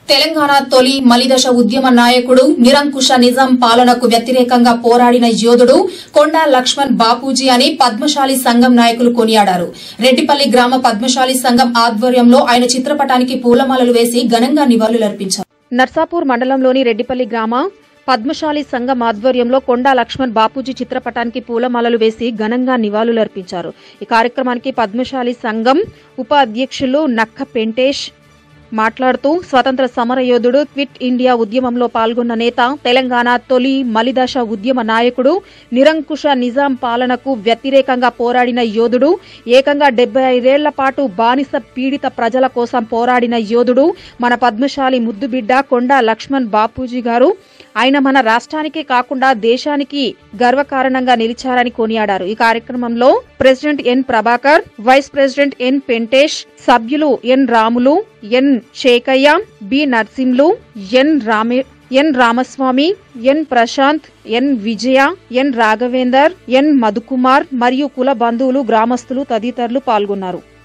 తెలంగాణ తొలి మలిదశ ఉద్యమ నాయకుడు నిరంకుశ నిజాం పాలనకు వ్యతిరేకంగా పోరాడిన యోధుడు కొండా లక్ష్మణ్ బాపూజీ అని పద్మశాలి సంఘం నాయకులు కొనియాడారు రెడ్డిపల్లి గ్రామ పద్మశాలి సంఘం ఆధ్వర్యంలో ఆయన చిత్రపటానికి పూలమాలలు వేసి ఘనంగా నివాళులర్పించారు నర్సాపూర్ మండలంలోని రెడ్డిపల్లి గ్రామ పద్మశాలి సంఘం ఆధ్వర్యంలో కొండా లక్ష్మణ్ బాపూజీ చిత్రపటానికి పూలమాలలు వేసి ఘనంగా నివాళులర్పించారు ఈ కార్యక్రమానికి పద్మశాలి సంఘం ఉప అధ్యక్షులు నక్క పెంటేష్ మాట్లాడుతూ స్వతంత్ర సమరయోధుడు క్విట్ ఇండియా ఉద్యమంలో పాల్గొన్న నేత తెలంగాణ తొలి మలిదశ ఉద్యమ నాయకుడు నిరంకుశ నిజాం పాలనకు వ్యతిరేకంగా పోరాడిన యోధుడు ఏకంగా డెబ్బై ఐదేళ్ల పాటు బానిస పీడిత ప్రజల కోసం పోరాడిన యోధుడు మన పద్మశాలి ముద్దుబిడ్డ కొండా లక్ష్మణ్ బాపూజీ గారు ఆయన మన రాష్ట్రానికే కాకుండా దేశానికి గర్వకారణంగా నిలిచారని కొనియాడారు ఈ కార్యక్రమంలో president N Prabhakar vice president N Pentesh సభ్యులు ఎన్ రాములు ఎన్ శేఖయ్య బి నర్సింలు ఎన్ రామే ఎన్ రామస్వామి ఎన్ ప్రశాంత్ ఎన్ విజయ ఎన్ రాఘవేందర్ ఎన్ మధుకుమార్ మరియు కుల బంధువులు గ్రామస్తులు తదితరులు పాల్గొన్నారు